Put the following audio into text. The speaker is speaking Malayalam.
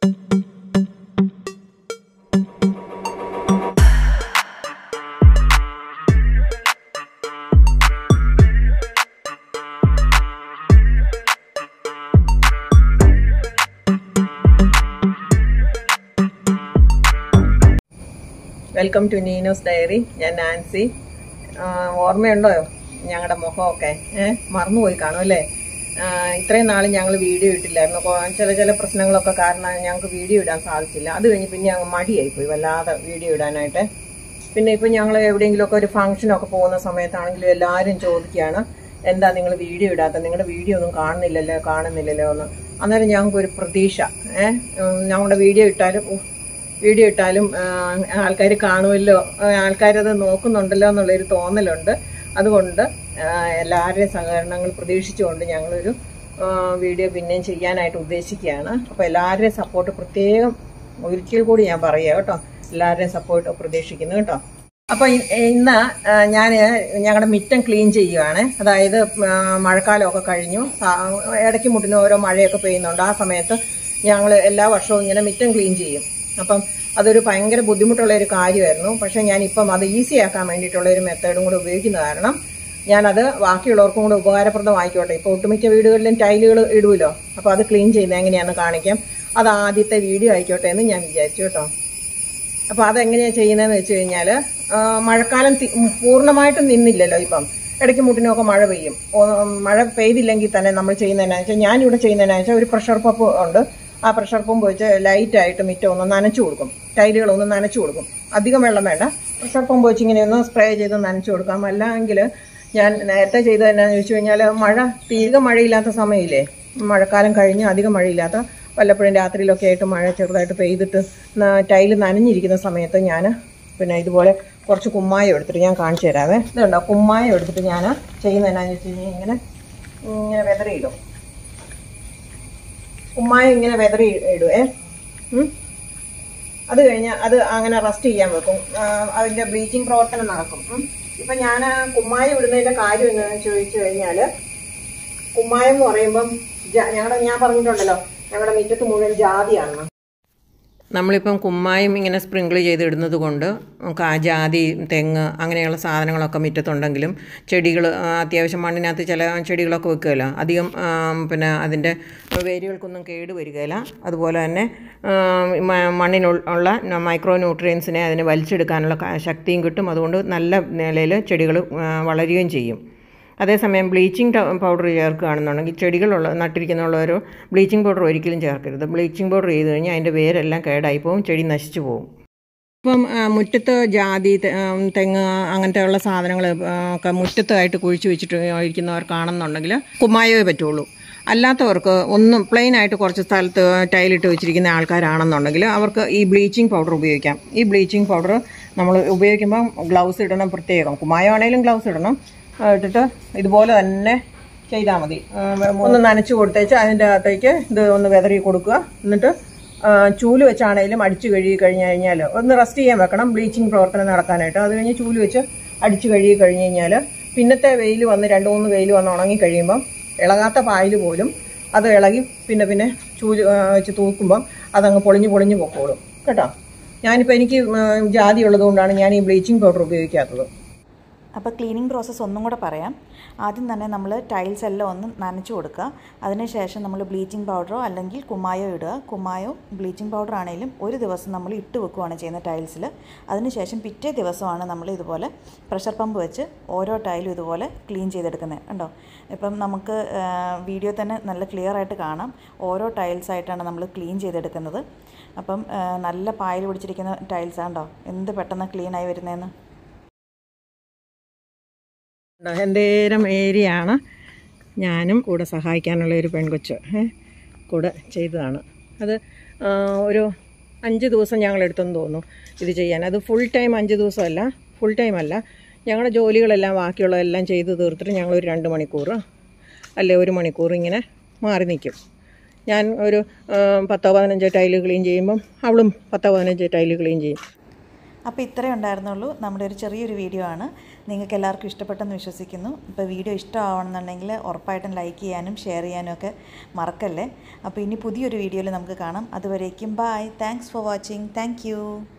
വെൽക്കം ടു നീനോസ് ഡയറി ഞാൻ നാൻസി ആ, ഓർമ്മയുണ്ടോ ഞങ്ങളുടെ മുഖമൊക്കെ ഏഹ് മറന്നുപോയി കാണും അല്ലേ ആ, ഇത്രയും നാൾ ഞങ്ങൾ വീഡിയോ ഇട്ടില്ലായിരുന്നു കൊ- ചില ചില പ്രശ്നങ്ങളൊക്കെ കാരണം ഞങ്ങൾക്ക് വീഡിയോ ഇടാൻ സാധിച്ചില്ല അത് കഴിഞ്ഞ് പിന്നെ ഞങ്ങൾ മടിയായിപ്പോയി വല്ലാതെ വീഡിയോ ഇടാനായിട്ട് പിന്നെ ഇപ്പം ഞങ്ങൾ എവിടെയെങ്കിലുമൊക്കെ ഒരു ഫംഗ്ഷനൊക്കെ പോകുന്ന സമയത്താണെങ്കിലും എല്ലാവരും ചോദിക്കുകയാണ് എന്താ നിങ്ങൾ വീഡിയോ ഇടാത്ത നിങ്ങളുടെ വീഡിയോ ഒന്നും കാണുന്നില്ലല്ലോ കാണുന്നില്ലല്ലോ എന്ന് അന്നേരം ഞങ്ങൾക്ക് ഒരു പ്രതീക്ഷ ഏഹ് ഞങ്ങളുടെ വീഡിയോ ഇട്ടാലും ഉഫ്, വീഡിയോ ഇട്ടാലും ആൾക്കാർ കാണുമല്ലോ ആൾക്കാരത് നോക്കുന്നുണ്ടല്ലോ എന്നുള്ളൊരു തോന്നലുണ്ട് അതുകൊണ്ട് ആ, എല്ലാവരുടെയും സഹകരണങ്ങൾ പ്രതീക്ഷിച്ചുകൊണ്ട് ഞങ്ങളൊരു ആ, വീഡിയോ പിന്നെയും ചെയ്യാനായിട്ട് ഉദ്ദേശിക്കുകയാണ് അപ്പോൾ എല്ലാവരുടെയും സപ്പോർട്ട് പ്രത്യേകം ഒരിക്കൽ കൂടി ഞാൻ പറയുക കേട്ടോ എല്ലാവരുടെയും സപ്പോർട്ട് പ്രതീക്ഷിക്കുന്നു കേട്ടോ അപ്പോൾ ഇന്ന് ഞാൻ ഞങ്ങളുടെ മിറ്റം ക്ലീൻ ചെയ്യുവാണ് അതായത് ആ, മഴക്കാലമൊക്കെ കഴിഞ്ഞു ആ, ഇടയ്ക്ക് മുട്ടിന് ഓരോ മഴയൊക്കെ പെയ്യുന്നുണ്ട് ആ സമയത്ത് ഞങ്ങൾ എല്ലാ വർഷവും ഇങ്ങനെ മിറ്റം ക്ലീൻ ചെയ്യും അപ്പം അതൊരു ഭയങ്കര ബുദ്ധിമുട്ടുള്ള ഒരു കാര്യമായിരുന്നു പക്ഷേ ഞാനിപ്പം അത് ഈസി ആക്കാൻ വേണ്ടിയിട്ടുള്ള ഒരു മെത്തേഡും കൂടെ ഉപയോഗിക്കുന്ന കാരണം ഞാനത് ബാക്കിയുള്ളവർക്കും കൂടെ ഉപകാരപ്രദമായിക്കോട്ടെ ഇപ്പോൾ ഒട്ടുമിക്ക വീടുകളിലും ടൈലുകൾ ഇടുമല്ലോ അപ്പോൾ അത് ക്ലീൻ ചെയ്യുന്നത് എങ്ങനെയാണെന്ന് കാണിക്കാം അത് ആദ്യത്തെ വീഡിയോ ആയിക്കോട്ടെ എന്ന് ഞാൻ വിചാരിച്ചു കേട്ടോ അപ്പോൾ അതെങ്ങനെയാണ് ചെയ്യുന്നതെന്ന് വെച്ച് കഴിഞ്ഞാൽ മഴക്കാലം തി- പൂർണ്ണമായിട്ടും നിന്നില്ലല്ലോ ഇപ്പം ഇടയ്ക്ക് മുട്ടിനൊക്കെ മഴ പെയ്യും ഓ, മഴ പെയ്തില്ലെങ്കിൽ തന്നെ നമ്മൾ ചെയ്യുന്നതെന്നു വെച്ചാൽ ഞാനിവിടെ ചെയ്യുന്നതെന്നു വെച്ചാൽ ഒരു പ്രഷർ പമ്പ് ഉണ്ട് ആ പ്രഷർ പമ്പ് വെച്ച് ലൈറ്റായിട്ട് മിറ്റം ഒന്ന് നനച്ചു കൊടുക്കും ടൈലുകളൊന്ന് നനച്ചു കൊടുക്കും അധികം വെള്ളം വേണ്ട പ്രഷർ പമ്പ് വെച്ച് ഇങ്ങനെ ഒന്ന് സ്പ്രേ ചെയ്ത് നനച്ചു കൊടുക്കാം അല്ലെങ്കിൽ ഞാൻ നേരത്തെ ചെയ്തത് എന്നാന്ന് ചോദിച്ചു കഴിഞ്ഞാൽ മഴ തീരെ മഴയില്ലാത്ത സമയമില്ലേ മഴക്കാലം കഴിഞ്ഞ് അധികം മഴയില്ലാത്ത വല്ലപ്പോഴും രാത്രിയിലൊക്കെ ആയിട്ട് മഴ ചെറുതായിട്ട് പെയ്തിട്ട് ന- ടൈല് നനഞ്ഞിരിക്കുന്ന സമയത്ത് ഞാൻ പിന്നെ ഇതുപോലെ കുറച്ച് കുമ്മായം എടുത്തിട്ട് ഞാൻ കാണിച്ചു തരാവേ ഇതുണ്ടോ കുമ്മായം എടുത്തിട്ട് ഞാൻ ചെയ്യുന്നത് എന്നാന്ന് വെച്ച് കഴിഞ്ഞാൽ ഇങ്ങനെ ഇങ്ങനെ വെതറിയിടും കുമ്മായം ഇങ്ങനെ വെതറി ഇടുവേ ഉം. അത് കഴിഞ്ഞ് അത് അങ്ങനെ റെസ്റ്റ് ചെയ്യാൻ വെക്കും ആ, അതിന്റെ ബ്ലീച്ചിങ് പ്രവർത്തനം നടക്കും ഉം. ഇപ്പൊ ഞാൻ കുമ്മായം ഇടുന്നതിന്റെ കാര്യം എന്താണെന്ന് ചോദിച്ചു കഴിഞ്ഞാല് കുമ്മായം എന്ന് പറയുമ്പം ജാ- ഞങ്ങളുടെ ഞാൻ പറഞ്ഞിട്ടുണ്ടല്ലോ ഞങ്ങളുടെ മുറ്റത്ത് മുഴുവൻ ജാതിയാണ് നമ്മളിപ്പം കുമ്മായം ഇങ്ങനെ സ്പ്രിങ്കിൾ ചെയ്തിടുന്നത് കൊണ്ട് കാ ജാതി തെങ്ങ് അങ്ങനെയുള്ള സാധനങ്ങളൊക്കെ മുറ്റത്തുണ്ടെങ്കിലും ചെടികൾ അത്യാവശ്യം മണ്ണിനകത്ത് ചില ചെടികളൊക്കെ വെക്കുകയില്ല അധികം ആ, പിന്നെ അതിൻ്റെ വേരുകൾക്കൊന്നും കേട് വരികയില്ല അതുപോലെ തന്നെ ആ, മ- മണ്ണിനുള്ള മൈക്രോ ന്യൂട്രിയൻസിനെ അതിന് വലിച്ചെടുക്കാനുള്ള ക- ശക്തിയും കിട്ടും അതുകൊണ്ട് നല്ല നിലയിൽ ചെടികൾ വളരുകയും ചെയ്യും അതേസമയം ബ്ലീച്ചിങ് പൗഡർ ചേർക്കുകയാണെന്നുണ്ടെങ്കിൽ ചെടികളുള്ള നട്ടിരിക്കുന്നുള്ളൊരു ബ്ലീച്ചിങ് പൗഡർ ഒരിക്കലും ചേർക്കരുത് ബ്ലീച്ചിങ് പൗഡർ ചെയ്ത് കഴിഞ്ഞാൽ അതിൻ്റെ വേരെല്ലാം കേടായി പോകും ചെടി നശിച്ചു പോകും ഇപ്പം ആ, മുറ്റത്ത് ജാതി തെ- ആ, തെങ്ങ് അങ്ങനത്തെയുള്ള സാധനങ്ങൾ ഒക്കെ മുറ്റത്തായിട്ട് കുഴിച്ച് വെച്ചിട്ട് ഇരിക്കുന്നവർക്കാണെന്നുണ്ടെങ്കിൽ കുമ്മായമേ പറ്റുള്ളൂ അല്ലാത്തവർക്ക് ഒന്നും പ്ലെയിൻ ആയിട്ട് കുറച്ച് സ്ഥലത്ത് ടൈലിട്ട് വെച്ചിരിക്കുന്ന ആൾക്കാരാണെന്നുണ്ടെങ്കിൽ അവർക്ക് ഈ ബ്ലീച്ചിങ് പൗഡർ ഉപയോഗിക്കാം ഈ ബ്ലീച്ചിങ് പൗഡർ നമ്മൾ ഉപയോഗിക്കുമ്പോൾ ഗ്ലൗസ് ഇടണം പ്രത്യേകം കുമ്മായമാണേലും ഗ്ലൗസ് ഇടണം ആ, ഇട്ടിട്ട് ഇതുപോലെ തന്നെ ചെയ്താൽ മതി ആ, ഒന്ന് നനച്ച് കൊടുത്തേച്ച് അതിൻ്റെ അകത്തേക്ക് ഇത് ഒന്ന് വെതറി കൊടുക്കുക എന്നിട്ട് ആ, ചൂല് വെച്ചാണേലും അടിച്ചു കഴുകി കഴിഞ്ഞ് കഴിഞ്ഞാൽ ഒന്ന് റെസ്റ്റ് ചെയ്യാൻ വെക്കണം ബ്ലീച്ചിങ് പ്രവർത്തനം നടക്കാനായിട്ട് അത് കഴിഞ്ഞ് ചൂല് വെച്ച് അടിച്ചു കഴുകി കഴിഞ്ഞ് കഴിഞ്ഞാൽ പിന്നത്തെ വെയിൽ വന്ന് രണ്ട് മൂന്ന് വെയിൽ വന്ന് ഉണങ്ങി കഴിയുമ്പം ഇളകാത്ത പായൽ പോലും അത് ഇളകി പിന്നെ പിന്നെ ചൂല് ആ, വെച്ച് തൂക്കുമ്പം അതങ്ങ് പൊളിഞ്ഞ് പൊളിഞ്ഞ് പൊക്കോളും കേട്ടോ ഞാനിപ്പോൾ എനിക്ക് ഉം, ജാതി ഉള്ളതുകൊണ്ടാണ് ഞാൻ ഈ ബ്ലീച്ചിങ് പൗഡർ ഉപയോഗിക്കാത്തത് അപ്പോൾ ക്ലീനിങ് പ്രോസസ്സ് ഒന്നും കൂടെ പറയാം ആദ്യം തന്നെ നമ്മൾ ടൈൽസ് എല്ലാം ഒന്ന് നനച്ചു കൊടുക്കുക അതിനുശേഷം നമ്മൾ ബ്ലീച്ചിങ് പൗഡറോ അല്ലെങ്കിൽ കുമ്മായോ ഇടുക കുമ്മായോ ബ്ലീച്ചിങ് പൗഡർ ആണെങ്കിലും ഒരു ദിവസം നമ്മൾ ഇട്ട് വെക്കുകയാണ് ചെയ്യുന്നത് ടൈൽസിൽ അതിനുശേഷം പിറ്റേ ദിവസമാണ് നമ്മൾ ഇതുപോലെ പ്രഷർ പമ്പ് വെച്ച് ഓരോ ടൈലും ഇതുപോലെ ക്ലീൻ ചെയ്തെടുക്കുന്നത് കണ്ടോ ഇപ്പം നമുക്ക് വീഡിയോ തന്നെ നല്ല ക്ലിയർ ആയിട്ട് കാണാം ഓരോ ടൈൽസ് ആയിട്ടാണ് നമ്മൾ ക്ലീൻ ചെയ്തെടുക്കുന്നത് അപ്പം ആ, നല്ല പായൽ പിടിച്ചിരിക്കുന്ന ടൈൽസ് ആണ്ടോ എന്ത് പെട്ടെന്ന് ക്ലീൻ ആയി വരുന്നതെന്ന് എന്തേരം ഏരിയ ആണ് ഞാനും കൂടെ സഹായിക്കാനുള്ള ഒരു പെൺകൊച്ച് ഏ, കൂടെ ചെയ്തതാണ് അത് ആ, ഒരു അഞ്ച് ദിവസം ഞങ്ങൾ എടുത്തെന്ന് തോന്നുന്നു ഇത് ചെയ്യാൻ അത് ഫുൾ ടൈം അഞ്ച് ദിവസമല്ല ഫുൾ ടൈം അല്ല ഞങ്ങളുടെ ജോലികളെല്ലാം ബാക്കിയുള്ളതെല്ലാം ചെയ്ത് തീർത്തിട്ട് ഞങ്ങൾ ഒരു രണ്ട് മണിക്കൂർ അല്ലെ ഒരു മണിക്കൂർ ഇങ്ങനെ മാറി നിൽക്കും ഞാൻ ഒരു ആ, പത്തോ പതിനഞ്ചോ ടൈല് ക്ലീൻ ചെയ്യുമ്പം അവളും പത്തോ പതിനഞ്ചോ ടൈല് ക്ലീൻ ചെയ്യും അപ്പോൾ ഇത്രയേ ഉണ്ടായിരുന്നുള്ളൂ നമ്മുടെ ഒരു ചെറിയൊരു വീഡിയോ ആണ് നിങ്ങൾക്ക് എല്ലാവർക്കും ഇഷ്ടപ്പെട്ടെന്ന് വിശ്വസിക്കുന്നു ഇപ്പോൾ വീഡിയോ ഇഷ്ടമാവണമെന്നുണ്ടെങ്കിൽ ഉറപ്പായിട്ടും ലൈക്ക് ചെയ്യാനും ഷെയർ ചെയ്യാനും ഒക്കെ മറക്കല്ലേ അപ്പോൾ ഇനി പുതിയൊരു വീഡിയോയിൽ നമുക്ക് കാണാം അതുവരേക്കും bye thanks for watching thank